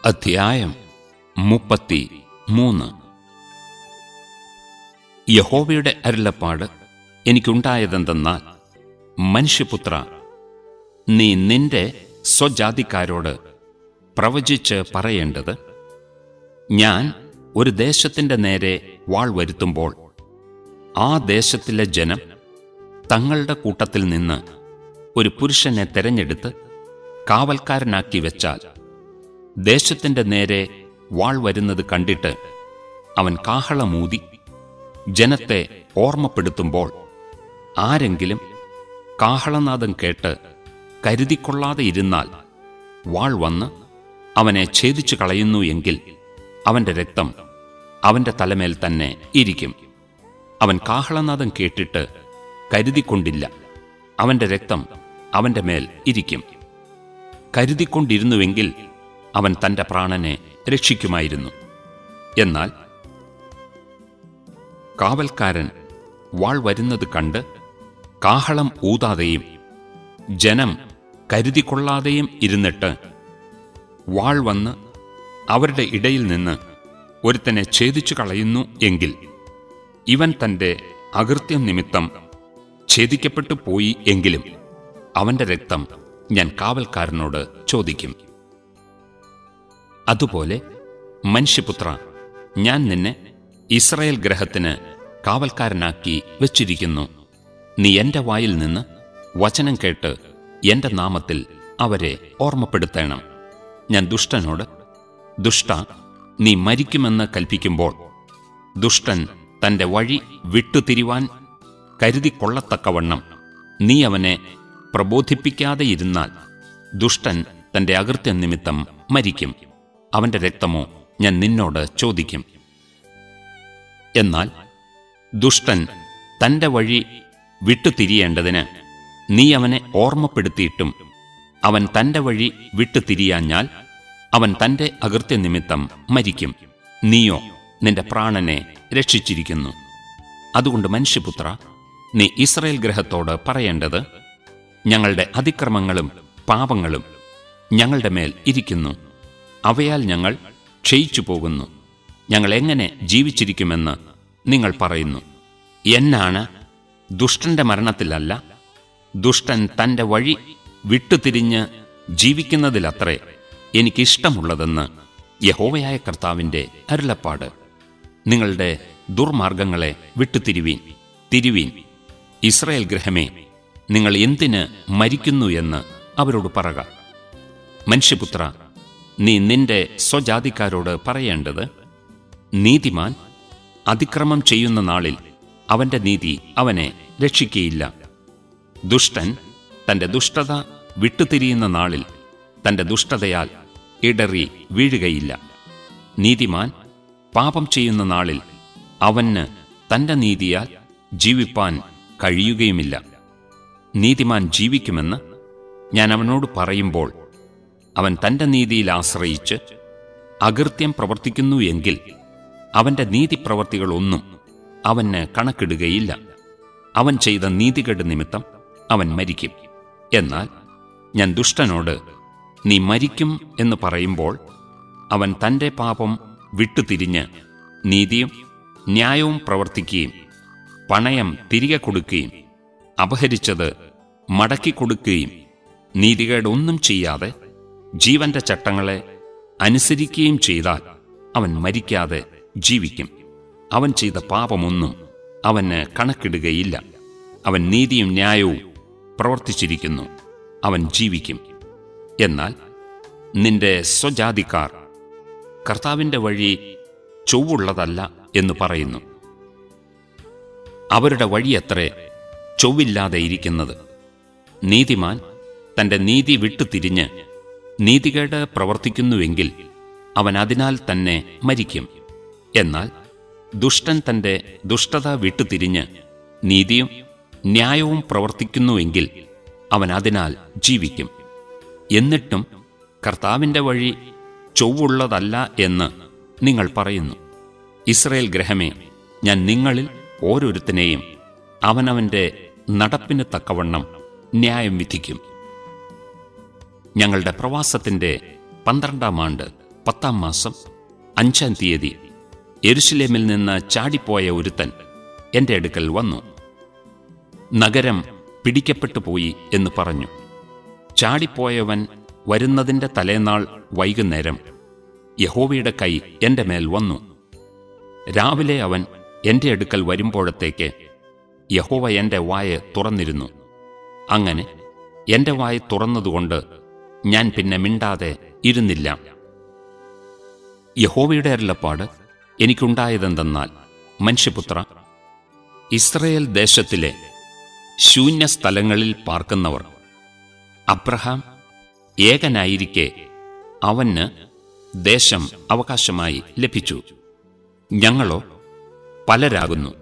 അധ്യായം മുപ്പത്തി മൂന്ന് യഹോവയുടെ അരുളപ്പാട് എനിക്കുണ്ടായതെന്തെന്നാൽ മനുഷ്യപുത്ര നീ നിന്റെ സ്വജാതിക്കാരോട് പ്രവചിച്ച് പറയേണ്ടത് ഞാൻ ഒരു ദേശത്തിന്റെ നേരെ വാൾ വരുത്തുമ്പോൾ ആ ദേശത്തിലെ ജനം തങ്ങളുടെ കൂട്ടത്തിൽ നിന്ന് ഒരു പുരുഷനെ തെരഞ്ഞെടുത്ത് കാവൽക്കാരനാക്കി വെച്ചാൽ ദേശത്തിന്റെ നേരെ വാൾ വരുന്നത് കണ്ടിട്ട് അവൻ കാഹളമൂതി ജനത്തെ ഓർമ്മപ്പെടുത്തുമ്പോൾ ആരെങ്കിലും കാഹളനാദം കേട്ട് കരുതിക്കൊള്ളാതെ ഇരുന്നാൽ വാൾ വന്ന് അവനെ ഛേദിച്ചു കളയുന്നു എങ്കിൽ അവന്റെ രക്തം അവന്റെ തലമേൽ തന്നെ ഇരിക്കും അവൻ കാഹളനാദം കേട്ടിട്ട് കരുതിക്കൊണ്ടില്ല അവന്റെ രക്തം അവന്റെ മേൽ ഇരിക്കും കരുതിക്കൊണ്ടിരുന്നുവെങ്കിൽ അവൻ തന്റെ പ്രാണനെ രക്ഷിക്കുമായിരുന്നു എന്നാൽ കാവൽക്കാരൻ വാൾ വരുന്നത് കണ്ട് കാഹളം ഊതാതെയും ജനം കരുതിക്കൊള്ളാതെയും ഇരുന്നിട്ട് വാൾ വന്ന് അവരുടെ ഇടയിൽ നിന്ന് ഒരുത്തനെ ഛേദിച്ചു കളയുന്നു എങ്കിൽ ഇവൻ തന്റെ അകൃത്യം നിമിത്തം ഛേദിക്കപ്പെട്ടു പോയി എങ്കിലും അവന്റെ രക്തം ഞാൻ കാവൽക്കാരനോട് ചോദിക്കും അതുപോലെ മനുഷ്യപുത്ര ഞാൻ നിന്നെ ഇസ്രായേൽ ഗ്രഹത്തിന് കാവൽക്കാരനാക്കി വച്ചിരിക്കുന്നു നീ എന്റെ വായിൽ നിന്ന് വചനം കേട്ട് എന്റെ നാമത്തിൽ അവരെ ഓർമ്മപ്പെടുത്തണം ഞാൻ ദുഷ്ടനോട് ദുഷ്ട നീ മരിക്കുമെന്ന് കൽപ്പിക്കുമ്പോൾ ദുഷ്ടൻ തന്റെ വഴി വിട്ടുതിരിവാൻ കരുതിക്കൊള്ളത്തക്കവണ്ണം നീ അവനെ പ്രബോധിപ്പിക്കാതെ ഇരുന്നാൽ ദുഷ്ടൻ തന്റെ അകൃത്യ നിമിത്തം മരിക്കും അവന്റെ രക്തമോ ഞാൻ നിന്നോട് ചോദിക്കും എന്നാൽ ദുഷ്ടൻ തന്റെ വഴി വിട്ടുതിരിയേണ്ടതിന് നീ അവനെ ഓർമ്മപ്പെടുത്തിയിട്ടും അവൻ തന്റെ വഴി വിട്ടുതിരിയാഞ്ഞാൽ അവൻ തന്റെ അകൃത്യ നിമിത്തം മരിക്കും നീയോ നിന്റെ പ്രാണനെ രക്ഷിച്ചിരിക്കുന്നു അതുകൊണ്ട് മനുഷ്യപുത്ര നീ ഇസ്രയേൽ ഗ്രഹത്തോട് പറയേണ്ടത് ഞങ്ങളുടെ അതിക്രമങ്ങളും പാപങ്ങളും ഞങ്ങളുടെ മേൽ ഇരിക്കുന്നു അവയാൽ ഞങ്ങൾ ക്ഷയിച്ചു പോകുന്നു ഞങ്ങൾ എങ്ങനെ ജീവിച്ചിരിക്കുമെന്ന് നിങ്ങൾ പറയുന്നു എന്നാണ് ദുഷ്ടന്റെ മരണത്തിലല്ല ദുഷ്ടൻ തന്റെ വഴി വിട്ടുതിരിഞ്ഞ് ജീവിക്കുന്നതിലത്രേ എനിക്കിഷ്ടമുള്ളതെന്ന് യഹോവയായ കർത്താവിന്റെ അരുളപ്പാട് നിങ്ങളുടെ ദുർമാർഗങ്ങളെ വിട്ടുതിരിവീൻ തിരുവീൻ ഇസ്രയേൽ ഗ്രഹമേ നിങ്ങൾ എന്തിന് മരിക്കുന്നു എന്ന് അവരോട് പറക മനുഷ്യപുത്ര നീ നിന്റെ സ്വജാതിക്കാരോട് പറയേണ്ടത് നീതിമാൻ അതിക്രമം ചെയ്യുന്ന നാളിൽ അവന്റെ നീതി അവനെ രക്ഷിക്കയില്ല ദുഷ്ടൻ തന്റെ ദുഷ്ടത വിട്ടുതിരിയുന്ന നാളിൽ തന്റെ ദുഷ്ടതയാൽ ഇടറി വീഴുകയില്ല നീതിമാൻ പാപം ചെയ്യുന്ന നാളിൽ അവന് തന്റെ നീതിയാൽ ജീവിപ്പാൻ കഴിയുകയുമില്ല നീതിമാൻ ജീവിക്കുമെന്ന് ഞാൻ അവനോട് പറയുമ്പോൾ അവൻ തന്റെ നീതിയിൽ ആശ്രയിച്ച് അകൃത്യം പ്രവർത്തിക്കുന്നു എങ്കിൽ അവന്റെ നീതിപ്രവർത്തികളൊന്നും അവന് കണക്കിടുകയില്ല അവൻ ചെയ്ത നീതികേട് നിമിത്തം അവൻ മരിക്കും എന്നാൽ ഞാൻ ദുഷ്ടനോട് നീ മരിക്കും എന്ന് പറയുമ്പോൾ അവൻ തന്റെ പാപം വിട്ടുതിരിഞ്ഞ് നീതിയും ന്യായവും പ്രവർത്തിക്കുകയും പണയം തിരികെ കൊടുക്കുകയും അപഹരിച്ചത് മടക്കിക്കൊടുക്കുകയും നീതികേടൊന്നും ചെയ്യാതെ ജീവന്റെ ചട്ടങ്ങളെ അനുസരിക്കുകയും ചെയ്താൽ അവൻ മരിക്കാതെ ജീവിക്കും അവൻ ചെയ്ത പാപമൊന്നും അവന് കണക്കിടുകയില്ല അവൻ നീതിയും ന്യായവും പ്രവർത്തിച്ചിരിക്കുന്നു അവൻ ജീവിക്കും എന്നാൽ നിന്റെ സ്വജാതിക്കാർ കർത്താവിന്റെ വഴി ചൊവ്വുള്ളതല്ല എന്ന് പറയുന്നു അവരുടെ വഴിയത്രേ ചൊവ്വില്ലാതെ ഇരിക്കുന്നത് നീതിമാൻ തന്റെ നീതി വിട്ടുതിരിഞ്ഞ് നീതികേട് പ്രവർത്തിക്കുന്നുവെങ്കിൽ അവൻ അതിനാൽ തന്നെ മരിക്കും എന്നാൽ ദുഷ്ടൻ തന്റെ ദുഷ്ടത വിട്ടുതിരിഞ്ഞ് നീതിയും ന്യായവും പ്രവർത്തിക്കുന്നുവെങ്കിൽ അവൻ അതിനാൽ ജീവിക്കും എന്നിട്ടും കർത്താവിന്റെ വഴി ചൊവ്വുള്ളതല്ല എന്ന് നിങ്ങൾ പറയുന്നു ഇസ്രയേൽ ഗ്രഹമേ ഞാൻ നിങ്ങളിൽ ഓരോരുത്തനെയും അവനവന്റെ നടപ്പിന് തക്കവണ്ണം ന്യായം വിധിക്കും ഞങ്ങളുടെ പ്രവാസത്തിന്റെ പന്ത്രണ്ടാം ആണ്ട് പത്താം മാസം അഞ്ചാം തീയതി എരുശലേമിൽ നിന്ന് ചാടിപ്പോയ ഒരുത്തൻ എൻ്റെ അടുക്കൽ വന്നു നഗരം പിടിക്കപ്പെട്ടു പോയി എന്ന് പറഞ്ഞു ചാടിപ്പോയവൻ വരുന്നതിൻ്റെ തലേനാൾ വൈകുന്നേരം യഹോവയുടെ കൈ എൻ്റെ മേൽ വന്നു രാവിലെ അവൻ എൻ്റെ അടുക്കൽ വരുമ്പോഴത്തേക്ക് യഹോവ എൻ്റെ വായ തുറന്നിരുന്നു അങ്ങനെ എൻ്റെ വായ തുറന്നതുകൊണ്ട് ഞാൻ പിന്നെ മിണ്ടാതെ ഇരുന്നില്ല യഹോവയുടെ അരുളപ്പാട് എനിക്കുണ്ടായതെന്തെന്നാൽ മനുഷ്യപുത്ര ഇസ്രയേൽ ദേശത്തിലെ ശൂന്യസ്ഥലങ്ങളിൽ പാർക്കുന്നവർ അബ്രഹാം ഏകനായിരിക്കെ അവന് ദേശം അവകാശമായി ലഭിച്ചു ഞങ്ങളോ പലരാകുന്നു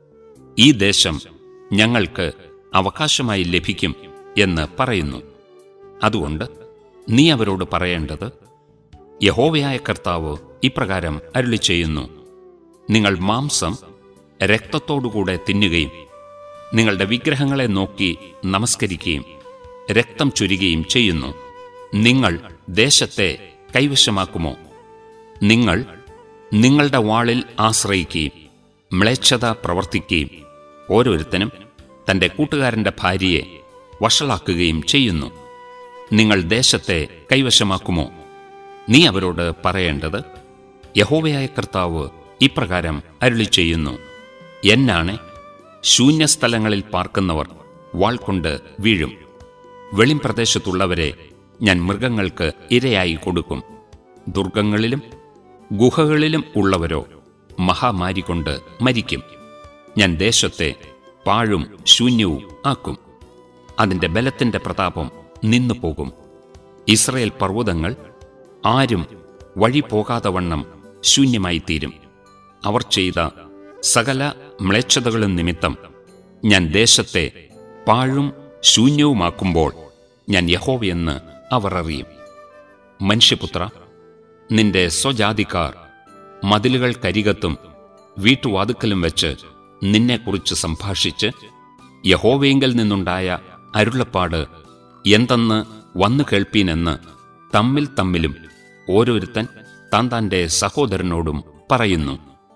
ഈ ദേശം ഞങ്ങൾക്ക് അവകാശമായി ലഭിക്കും എന്ന് പറയുന്നു അതുകൊണ്ട് നീ അവരോട് പറയേണ്ടത് യഹോവയായ കർത്താവ് ഇപ്രകാരം അരുളി ചെയ്യുന്നു നിങ്ങൾ മാംസം രക്തത്തോടുകൂടെ തിന്നുകയും നിങ്ങളുടെ വിഗ്രഹങ്ങളെ നോക്കി നമസ്കരിക്കുകയും രക്തം ചൊരികയും ചെയ്യുന്നു നിങ്ങൾ ദേശത്തെ കൈവശമാക്കുമോ നിങ്ങൾ നിങ്ങളുടെ വാളിൽ ആശ്രയിക്കുകയും മ്ലേച്ഛത പ്രവർത്തിക്കുകയും ഓരോരുത്തനും തന്റെ കൂട്ടുകാരന്റെ ഭാര്യയെ വഷളാക്കുകയും ചെയ്യുന്നു നിങ്ങൾ ദേശത്തെ കൈവശമാക്കുമോ നീ അവരോട് പറയേണ്ടത് യഹോവയായ കർത്താവ് ഇപ്രകാരം അരുളി ചെയ്യുന്നു എന്നാണ് ശൂന്യസ്ഥലങ്ങളിൽ പാർക്കുന്നവർ വാൾ കൊണ്ട് വീഴും വെളിംപ്രദേശത്തുള്ളവരെ ഞാൻ മൃഗങ്ങൾക്ക് ഇരയായി കൊടുക്കും ദുർഗങ്ങളിലും ഗുഹകളിലും ഉള്ളവരോ മഹാമാരി കൊണ്ട് മരിക്കും ഞാൻ ദേശത്തെ പാഴും ശൂന്യവും ആക്കും അതിന്റെ ബലത്തിന്റെ പ്രതാപം നിന്നു പോകും ഇസ്രയേൽ പർവ്വതങ്ങൾ ആരും വഴി പോകാതെ വണ്ണം ശൂന്യമായിത്തീരും അവർ ചെയ്ത സകല മ്ലേച്ഛതകളും നിമിത്തം ഞാൻ ദേശത്തെ പാഴും ശൂന്യവുമാക്കുമ്പോൾ ഞാൻ യഹോവയെന്ന് അവർ അറിയും മനുഷ്യപുത്ര നിന്റെ സ്വജാതിക്കാർ മതിലുകൾക്കരികത്തും വീട്ടുവാതുക്കലും വെച്ച് നിന്നെക്കുറിച്ച് സംഭാഷിച്ച് യഹോവയെങ്കിൽ നിന്നുണ്ടായ അരുളപ്പാട് എന്തെന്ന് വന്നു കേൾപ്പീനെന്ന് തമ്മിൽ തമ്മിലും ഓരോരുത്തൻ താൻ തന്റെ സഹോദരനോടും പറയുന്നു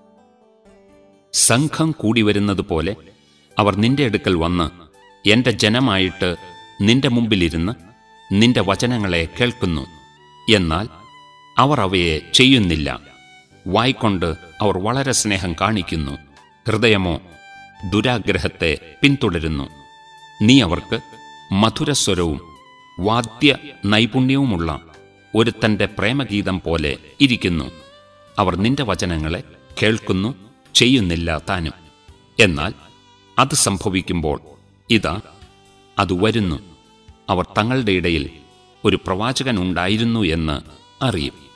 സംഘം കൂടി വരുന്നത് പോലെ അവർ നിന്റെ അടുക്കൽ വന്ന് എന്റെ ജനമായിട്ട് നിന്റെ മുമ്പിലിരുന്ന് നിന്റെ വചനങ്ങളെ കേൾക്കുന്നു എന്നാൽ അവർ അവയെ ചെയ്യുന്നില്ല വായ്കൊണ്ട് അവർ വളരെ സ്നേഹം കാണിക്കുന്നു ഹൃദയമോ ദുരാഗ്രഹത്തെ പിന്തുടരുന്നു നീ അവർക്ക് മധുരസ്വരവും വാദ്യ നൈപുണ്യവുമുള്ള ഒരുത്തന്റെ പ്രേമഗീതം പോലെ ഇരിക്കുന്നു അവർ നിന്റെ വചനങ്ങളെ കേൾക്കുന്നു ചെയ്യുന്നില്ല താനും എന്നാൽ അത് സംഭവിക്കുമ്പോൾ ഇതാ അത് വരുന്നു അവർ തങ്ങളുടെ ഇടയിൽ ഒരു പ്രവാചകൻ ഉണ്ടായിരുന്നു എന്ന് അറിയും